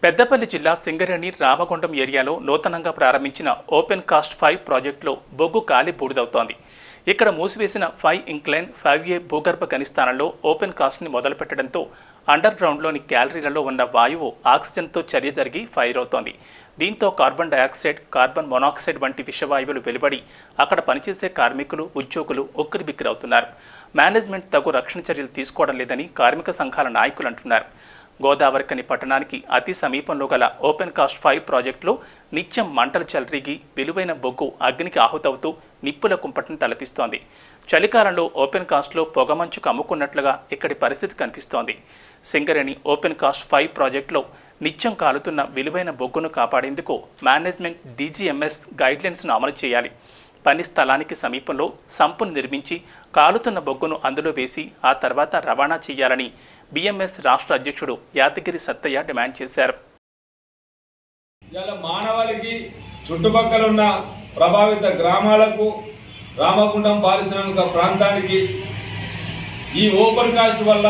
పెద్దపల్లి జిల్లా సింగరేణి రామగుండం ఏరియాలో నూతనంగా ప్రారంభించిన ఓపెన్ కాస్ట్ ఫైవ్ ప్రాజెక్టులో బొగ్గు కాలి బూడిదవుతోంది ఇక్కడ మూసివేసిన ఫైవ్ ఇంక్లైన్ ఫైవ్ ఏ భూగర్భ గనిస్థానంలో ఓపెన్ కాస్ట్ని మొదలుపెట్టడంతో అండర్ గ్రౌండ్లోని గ్యాలరీలలో ఉన్న వాయువు ఆక్సిజన్తో చర్య జరిగి ఫైర్ అవుతోంది దీంతో కార్బన్ డయాక్సైడ్ కార్బన్ మొనాక్సైడ్ వంటి విషవాయువులు వెలువడి అక్కడ పనిచేసే కార్మికులు ఉద్యోగులు ఉక్కిరిబిక్కిరవుతున్నారు మేనేజ్మెంట్ తగు రక్షణ చర్యలు తీసుకోవడం లేదని కార్మిక సంఘాల నాయకులు అంటున్నారు గోదావరికని పట్టణానికి అతి సమీపంలో గల ఓపెన్ కాస్ట్ ఫైవ్ ప్రాజెక్టులో నిత్యం మంటలు చెలరిగి విలువైన బొగ్గు అగ్నికి ఆహుతవుతూ నిప్పుల కుంపటిని తలపిస్తోంది చలికాలంలో ఓపెన్ కాస్ట్లో పొగమంచు కమ్ముకున్నట్లుగా ఇక్కడి పరిస్థితి కనిపిస్తోంది సింగరేణి ఓపెన్ కాస్ట్ ఫైవ్ ప్రాజెక్టులో నిత్యం కాలుతున్న విలువైన బొగ్గును కాపాడేందుకు మేనేజ్మెంట్ డీజీఎంఎస్ గైడ్లైన్స్ను అమలు చేయాలి పని స్థలానికి సమీపంలో సంపును నిర్మించి కాలుతున్న బొగ్గును అందులో వేసి ఆ తర్వాత రవాణా చేయాలని బీఎంఎస్ రాష్ట్ర అధ్యక్షుడు యాదగిరి సత్తయ్య డిమాండ్ చేశారు ఇవాళ మానవాళికి చుట్టుపక్కల ఉన్న ప్రభావిత గ్రామాలకు రామగుండం పారిశ్రామిక ప్రాంతానికి ఈ ఓపెన్ కాస్ట్ వల్ల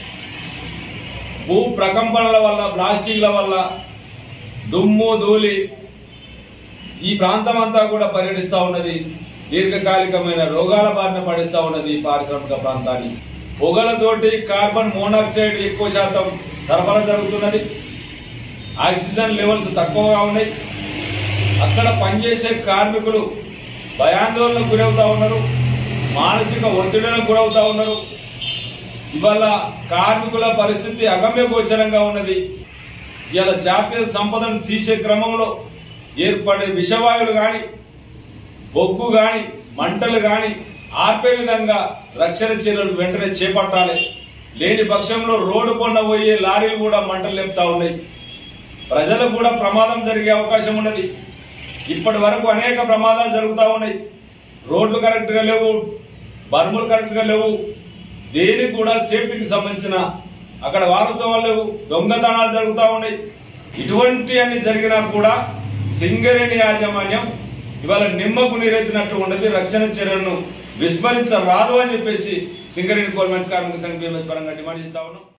భూ ప్రకంపనల వల్ల ప్లాస్టిక్ల వల్ల దుమ్ము ధూళి ఈ ప్రాంతం అంతా కూడా పర్యటిస్తూ ఉన్నది దీర్ఘకాలికమైన రోగాల బారిన పడిస్తూ ఉన్నది ఈ పారిశ్రామిక ప్రాంతాన్ని పొగలతోటి కార్బన్ మోనాక్సైడ్ ఎక్కువ శాతం సరఫరా జరుగుతున్నది ఆక్సిజన్ లెవెల్స్ తక్కువగా ఉన్నాయి అక్కడ పనిచేసే కార్మికులు భయాందోళనకు గురవుతా ఉన్నారు మానసిక ఒత్తిడిలకు గురవుతా ఉన్నారు ఇవాళ కార్మికుల పరిస్థితి అగమ్య గోచరంగా ఉన్నది ఇవాళ జాతీయ సంపదను తీసే క్రమంలో ఏర్పడే విషవాయువులు కానీ బొగ్గు కానీ మంటలు కానీ ఆర్పే విధంగా రక్షణ చర్యలు వెంటనే చేపట్టాలి లేని పక్షంలో రోడ్డు పొన్న పోయే లారీలు కూడా మంటలు లేపుతా ఉన్నాయి ప్రజలకు కూడా ప్రమాదం జరిగే అవకాశం ఉన్నది ఇప్పటి వరకు అనేక ప్రమాదాలు జరుగుతూ ఉన్నాయి రోడ్లు కరెక్ట్ గా లేవు బర్ములు కరెక్ట్ గా లేవు దేనికి కూడా సేఫ్టీకి సంబంధించిన అక్కడ వారోత్సవాలు లేవు దొంగతనాలు జరుగుతూ ఉన్నాయి ఇటువంటి అన్ని జరిగినా కూడా సింగరేణి యాజమాన్యం ఇవాళ నిమ్మకు నీరెత్తినట్టు ఉన్నది రక్షణ చర్యలను విస్మరించరాదు అని చెప్పేసి సింగరేణి కోల్మెంట్స్ కార్మిక సంఘ బీఎంఎస్ పరంగా డిమాండ్ చేస్తా ఉన్నాం